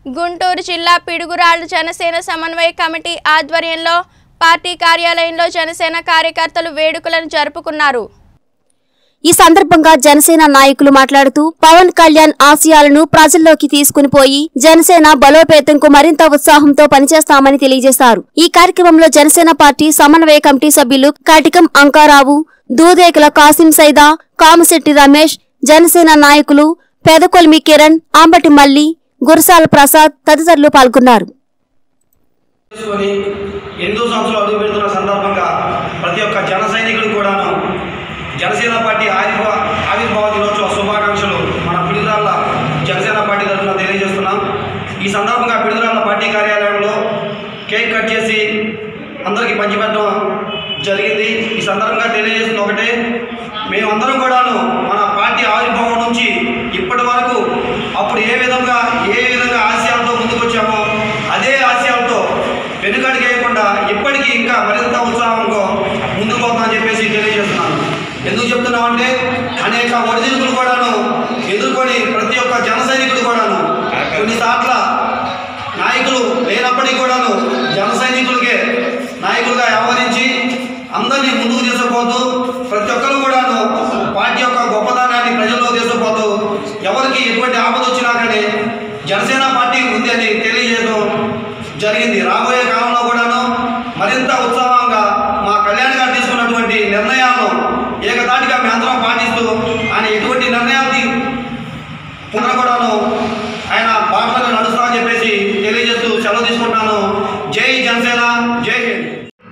గుంటూరు జిల్లా పిడుగురాళ్లు జనసేన సమన్వయ కమిటీ ఆధ్వర్యంలో పార్టీ కార్యాలయంలో జనసేన కార్యకర్తలు వేడుకలను జరుపుకున్నారు ఈ సందర్భంగా జనసేన నాయకులు మాట్లాడుతూ పవన్ కళ్యాణ్ ఆశయాలను ప్రజల్లోకి తీసుకుని పోయి జనసేన బలోపేతంకు మరింత ఉత్సాహంతో పనిచేస్తామని తెలియజేశారు ఈ కార్యక్రమంలో జనసేన పార్టీ సమన్వయ కమిటీ సభ్యులు కాటికం అంకారావు దూదేకుల కాసిం సైదా కామశెట్టి రమేష్ జనసేన నాయకులు పెదకొల్మి కిరణ్ ఆంబటి మల్లి గురసాల ప్రసాద్ తదితరులు పాల్గొన్నారు చేసుకొని ఎనిమిదో సంవత్సరాలు అడుగు పెడుతున్న సందర్భంగా ప్రతి ఒక్క జన సైనికుడు కూడాను జనసేన పార్టీ ఆవిర్భావ ఆవిర్భావ దినోత్సవ శుభాకాంక్షలు మన పిడుగురాళ్ళ జనసేన పార్టీ తరఫున తెలియజేస్తున్నాం ఈ సందర్భంగా పిడుగురాళ్ళ పార్టీ కార్యాలయంలో కేక్ కట్ చేసి అందరికీ పంచిపెట్టడం జరిగింది ఈ సందర్భంగా తెలియజేస్తున్న ఒకటే మేమందరం కూడాను మన పార్టీ ఆవిర్భావం నుంచి ఇప్పటి వరకు అప్పుడు ఏ విధంగా ఏ విధంగా ఆశయాలతో ముందుకు వచ్చామో అదే ఆశయాలతో వెనుకడికి వేయకుండా ఇప్పటికీ ఇంకా మరింత ఉత్సాహంతో ముందుకు పోతామని చెప్పేసి తెలియజేస్తున్నాను ఎందుకు చెప్తున్నామంటే అనేక ఒడిదుడుకులు కూడాను ఎదుర్కొని ప్రతి ఒక్క జన సైనికుడు కూడాను కొన్నిసార్ల నాయకులు లేనప్పటికీ కూడాను జన సైనికులకే నాయకులుగా వ్యవహరించి అందరినీ ముందుకు తీసుకుపోతూ ప్రతి ఒక్కరు కూడాను పార్టీ యొక్క గొప్పతనాన్ని ప్రజల్లో తీసుకుపోతూ ఎవరికి ఎటువంటి ఆపద వచ్చినా కానీ జనసేన పార్టీ ఉంది అని తెలియజేయడం జరిగింది రాబోయే కాలంలో కూడాను మరింత ఉత్సాహంగా మా కళ్యాణ్ గారు తీసుకున్నటువంటి నిర్ణయాలను ఏకదాటిగా మేమందరం పాటిస్తూ ఆయన ఎటువంటి నిర్ణయాలు పునః కూడాను ఆయన బాటలో నడుస్తామని చెప్పేసి తెలియజేస్తూ సెలవు తీసుకుంటాను జై జనసేన జై హింద్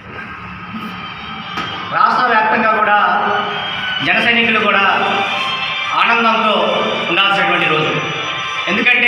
రాష్ట్ర వ్యాప్తంగా కూడా జన సైనికులు కూడా ఆనందంతో ఉండాల్సినటువంటి రోజు ఎందుకంటే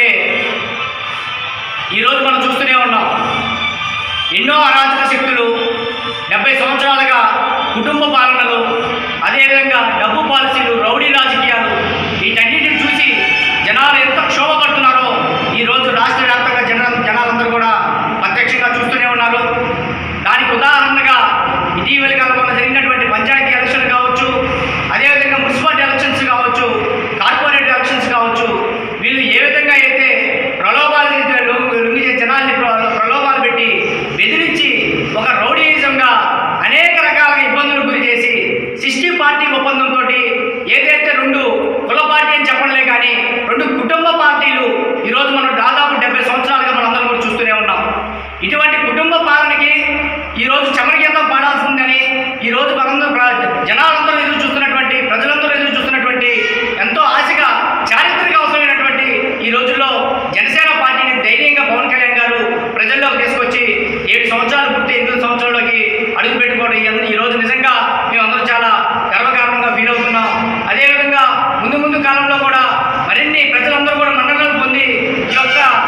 ఈరోజు మనం చూస్తూనే ఉన్నాం ఎన్నో అరాచక శక్తులు డెబ్బై సంవత్సరాలుగా కుటుంబ పాలనలు అదేవిధంగా డబ్బు పాలసీలు రౌడీ రాజకీయాలు వీటన్నిటిని చూసి జనాలు ఎంత క్షోభపడుతున్నారో ఈరోజు రాష్ట్ర వ్యాప్తంగా జన జనాలందరూ కూడా ప్రత్యక్షంగా చూస్తూనే ఉన్నారు దానికి ఉదాహరణగా ఇటీవలి కాలంలో జరిగినటువంటి పంచాయతీ ఎలక్షన్ కావచ్చు అదేవిధంగా మున్సిపాలిటీ ఎలక్షన్స్ కావచ్చు కార్పొరేట్ ఎలక్షన్స్ కావచ్చు వీళ్ళు ఏ విధంగా అయితే ప్రలోభాలు చేసి లొంగి లొంగి చేసి జనాల్ని ప్ర- ప్రలోభాలు పెట్టి బెదిరించి ఒక రౌడీయిజంగా అనేక రకాలుగా ఇబ్బందులు గురి చేసి సిస్టీ పార్టీ ఒప్పందంతో ఏదైతే రెండు కుల పార్టీ అని చెప్పలే కానీ రెండు కుటుంబ పార్టీలు ఈరోజు మనం దాదాపు డెబ్బై సంవత్సరాలుగా మనం అందరం కూడా చూస్తూనే ఉన్నాం ఇటువంటి కుటుంబ పాలనకి ఈరోజు చెమరికేతం పాడాల్సిందని ఈరోజు మనందరూ ప్ర- జనాలందరూ ఎదురు చూస్తున్నటువంటి ప్రజలందరూ ఎదురు చూస్తున్నటువంటి ఎంతో ఆశగా చారిత్రక అవసరమైనటువంటి ఈ రోజుల్లో జనసేన పార్టీని ధైర్యంగా పవన్ కళ్యాణ్ గారు ప్రజల్లోకి తీసుకొచ్చి ఏడు సంవత్సరాలు పూర్తి ఎనిమిది సంవత్సరాలకి అడుగు పెట్టుకోవడం ఈ- ఈ రోజు నిజంగా మేమందరం చాలా గర్వకారణంగా ఫీల్ అవుతున్నాం అదేవిధంగా ముందు ముందు కాలంలో కూడా మరిన్ని ప్రజలందరూ కూడా మండలాలు పొంది ఈ యొక్క